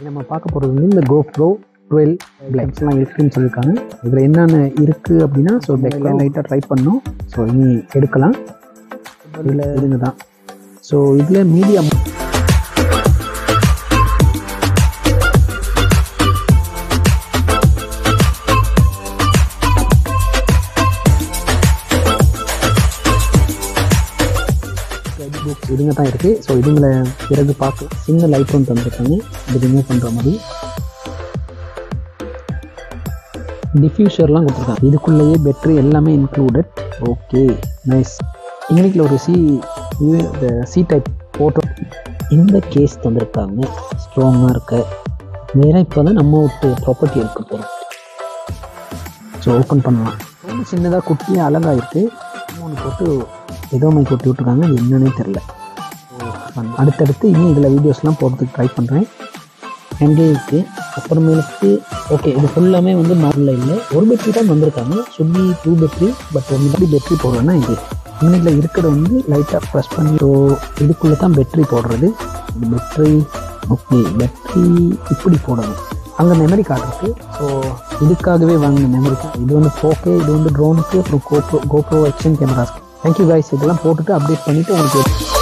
நம்ம பார்க்க போகிறது வந்து இந்த GoPro டுவெல் பிளக்ஸ்லாம் இருக்குன்னு சொல்லியிருக்காங்க இதில் என்னென்ன இருக்குது அப்படின்னா ஸோ பேக்கில் லைட்டாக ட்ரை பண்ணோம் ஸோ இனி எடுக்கலாம் இதில் இதுங்க தான் ஸோ இதில் மீடியம் புக்ஸ் இதுங்க தான் இருக்குது ஸோ இதுங்களை பிறகு பார்க்க சின்ன லைட் ஒன்று தந்திருக்காங்க இது ரிமூவ் பண்ணுற மாதிரி டிஃப்யூசர்லாம் கொடுத்துருக்காங்க இதுக்குள்ளேயே பேட்டரி எல்லாமே இன்க்ளூடட் ஓகே நைஸ் இங்கிலீஷில் ஒரு சி இது இந்த சி டைப் ஃபோட்டோ இந்த கேஸ் தந்திருக்காங்க ஸ்ட்ராங்காக இருக்க வேற இப்போ தான் நம்ம விட்டு ப்ராப்பர்ட்டி எடுக்க போகிறோம் ஸோ ஓப்பன் பண்ணலாம் ரொம்ப சின்னதாக குட்டியாக அழகாக இருக்குது மூணு போட்டு ஏதோ மை கொட்டி விட்ருக்காங்க இது என்னன்னே தெரில அடுத்தடுத்து இன்னும் இதில் வீடியோஸ்லாம் போடுறதுக்கு ட்ரை பண்ணுறேன் ஹேண்டில் இருக்குது அப்புறமேலுக்கு ஓகே இது ஃபுல்லாமே வந்து நார்மலில் இல்லை ஒரு பேட்டரி தான் வந்திருக்காங்க சும்மி two battery but one battery battery போடுறேன்னா இது இன்னில் இருக்கிறத வந்து லைட்டாக ப்ரெஸ் பண்ணி ஸோ இதுக்குள்ளே தான் பேட்டரி போடுறது இது பேட்டரி ஓகே பேட்டரி இப்படி போடணும் அங்கே மெமரி கார்டு இருக்குது ஸோ இதுக்காகவே வாங்கின மெமரி கார்டு இது வந்து ஃபோக்கே இது வந்து ட்ரோனுக்கு அப்புறம் கோப்ரோ கோப்ரோ எக்ஷன் கேமராஸ்க்கு தேங்க்யூ கைஸ் இதெல்லாம் போட்டுட்டு அப்டேட் பண்ணிவிட்டு உங்களுக்கு